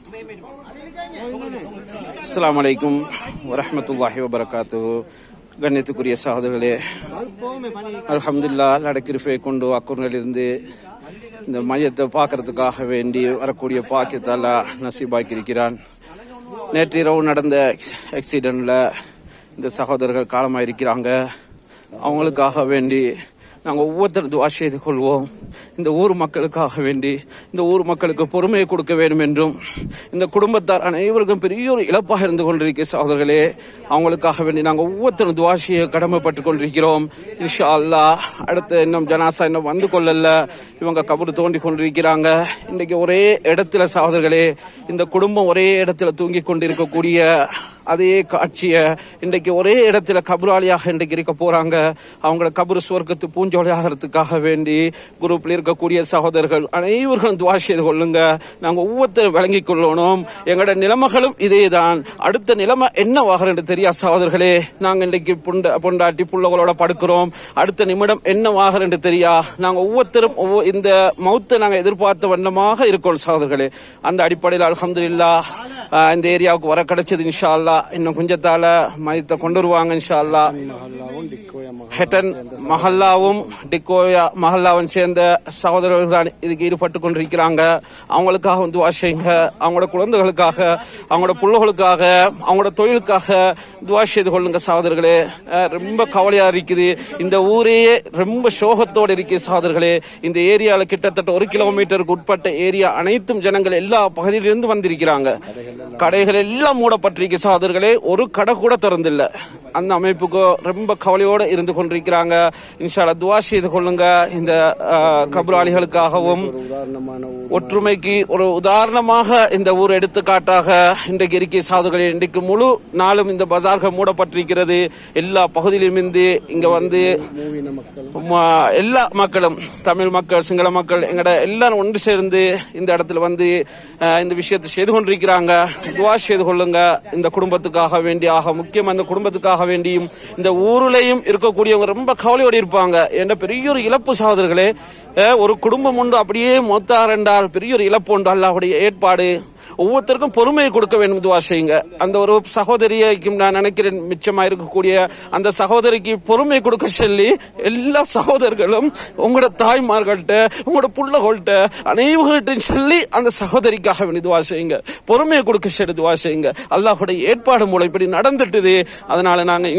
அஸ்ஸலாமு அலைக்கும் வரஹ்மத்துல்லாஹி வபரகாத்து கண்ணியத்துக்குரிய சகோதரர்களே அல்ஹம்துலில்லாஹ் அடக்கிருப்பை கொண்டு அக்கூர்களிலிருந்து இந்த மையத்தை பார்க்கறதுக்காக வேண்டி வரக்கூடிய பாக்கியத்தால நசீபாக்கி இருக்கிறான் நேற்றிரவு நடந்த ஆக்சிடென்ட்ல இந்த சகோதரர்கள் காலமாயிருக்கிறாங்க அவங்களுக்காக வேண்டி நாங்கள் ஒவ்வொருத்தரும் துவா செய்து கொள்வோம் இந்த ஊர் மக்களுக்காக வேண்டி இந்த ஊர் மக்களுக்கு பொறுமையை கொடுக்க வேண்டும் என்றும் இந்த குடும்பத்தார் அனைவருக்கும் பெரிய ஒரு இழப்பாக இருந்து கொண்டிருக்கிற சகோதரர்களே அவங்களுக்காக வேண்டி நாங்கள் ஒவ்வொருத்தரும் துவா செய்ய கடமைப்பட்டு கொண்டிருக்கிறோம் இன்ஷா அல்லாஹ் அடுத்து இன்னும் ஜனாசா இன்னும் வந்து கொள்ளல இவங்க கபரு தோண்டி கொண்டிருக்கிறாங்க இன்னைக்கு ஒரே இடத்துல சகோதரர்களே இந்த குடும்பம் ஒரே இடத்துல தூங்கி கொண்டிருக்கக்கூடிய அதே காட்சிய இன்றைக்கு ஒரே இடத்துல கபராளியாக இன்றைக்கு இருக்க போறாங்க அவங்கள கபரு சுவர்க்கத்து பூஞ்சோலையாகிறதுக்காக வேண்டி குரூப்ல இருக்கக்கூடிய சகோதரர்கள் அனைவர்களும் துவா செய்து கொள்ளுங்க நாங்க ஒவ்வொருத்தரும் விளங்கிக் கொள்ளணும் எங்களோட நிலைமைகளும் இதேதான் அடுத்த நிலைமை என்னவாகிறது தெரியா சகோதரர்களே நாங்க இன்றைக்கு புண்ட பொண்டாட்டி புள்ளகளோட படுக்கிறோம் அடுத்த நிமிடம் என்னவாகிறது தெரியா நாங்க ஒவ்வொருத்தரும் ஒவ்வொ- இந்த மௌத்தை நாங்க எதிர்பார்த்த வண்ணமாக இருக்கோம் சகோதரர்களே அந்த அடிப்படையில் அல்ஹம்துலில்லாஹ் ஆஹ் இந்த ஏரியாவுக்கு வர கிடைச்சது இன்ஷா அல்லாஹ் இன்னும் கொஞ்சத்தால மையத்தை கொண்டு வருவாங்க இன்ஷா அல்லாஹ் ஹெட்டன் மஹல்லாவும் டிக்கோயா மஹல்லாவும் சேர்ந்த சகோதரர்கள் தான் இதுக்கு ஈடுபட்டு கொண்டிருக்கிறாங்க அவங்களுக்காக வந்து வாசிங்க அவங்களோட குழந்தைகளுக்காக அவங்களோட பிள்ளைகளுக்காக அவங்களோட தொழிலுக்காக துவா செய்து கொள்ளுங்க சகோதரர்களே அஹ் ரொம்ப கவலையா இருக்குது இந்த ஊரே ரொம்ப சோகத்தோடு இருக்கு சகோதரர்களே இந்த ஏரியால கிட்டத்தட்ட ஒரு கிலோமீட்டருக்கு உட்பட்ட ஏரியா அனைத்தும் ஜனங்கள் எல்லா பகுதியிலிருந்து வந்திருக்கிறாங்க கடைகள் எல்லாம் மூடப்பட்டிருக்கு சகோதரர்களே ஒரு கடை கூட திறந்தில்ல அந்த அமைப்புக்கு ரொம்ப கவலையோடு இருந்து கொண்டிருக்கிறாங்க இன்ஷால்லா துவா செய்து கொள்ளுங்க இந்த அஹ், கபராளிகளுக்காகவும் ஒற்றுமைக்கு ஒரு உதாரணமாக இந்த ஊர் எடுத்துக்காட்டாக இன்றைக்கு இருக்கை சாதுகளே இன்றைக்கு முழு நாளும் இந்த பஜார்கள் மூடப்பட்டிருக்கிறது எல்லா பகுதியிலும் இருந்து இங்க வந்து ம- எல்லா மக்களும் தமிழ் மக்கள் சிங்கள மக்கள் எங்கட எல்லாரும் ஒன்று சேர்ந்து இந்த இடத்துல வந்து அஹ், இந்த விஷயத்தை செய்து கொண்டிருக்கிறாங்க துவா செய்து கொள்ளுங்க இந்த குடும்பத்துக்காக வேண்டி ஆக முக்கியம் அந்த குடும்பத்துக்காக வேண்டியும் இந்த ஊருலையும் இருக்கக்கூடியவங்க ரொம்ப கவலையோடு இருப்பாங்க என்ற பெரிய ஒரு இழப்பு சகோதரர்களே அஹ், ஒரு குடும்பம் உண்டு அப்படியே மொத்தார் என்றால் பெரிய ஒரு இழப்பு உண்டு அல்லாஹ்வுடைய ஏற்பாடு ஒவ்வொருத்தருக்கும் பொறுமையை கொடுக்க வேண்டும் துவா செய்யுங்க அந்த ஒரு சகோதரிக்கும் நான் நினைக்கிறேன் மிச்சமா இருக்கக்கூடிய அந்த சகோதரிக்கு பொறுமை கொடுக்க சொல்லி எல்லா சகோதரர்களும் உங்களோட தாய்மார்கள்ட்ட உங்களோட புள்ளகள்கிட்ட அனைவர்கள்ட்டையும் சொல்லி அந்த சகோதரிக்காக வேண்டி துவா செய்யுங்க பொறுமையை கொடுக்க சொல்லி துவா செய்யுங்க அல்லாஹுடைய ஏற்பாடு மூலம் இப்படி நடந்துட்டுது அதனால நாங்க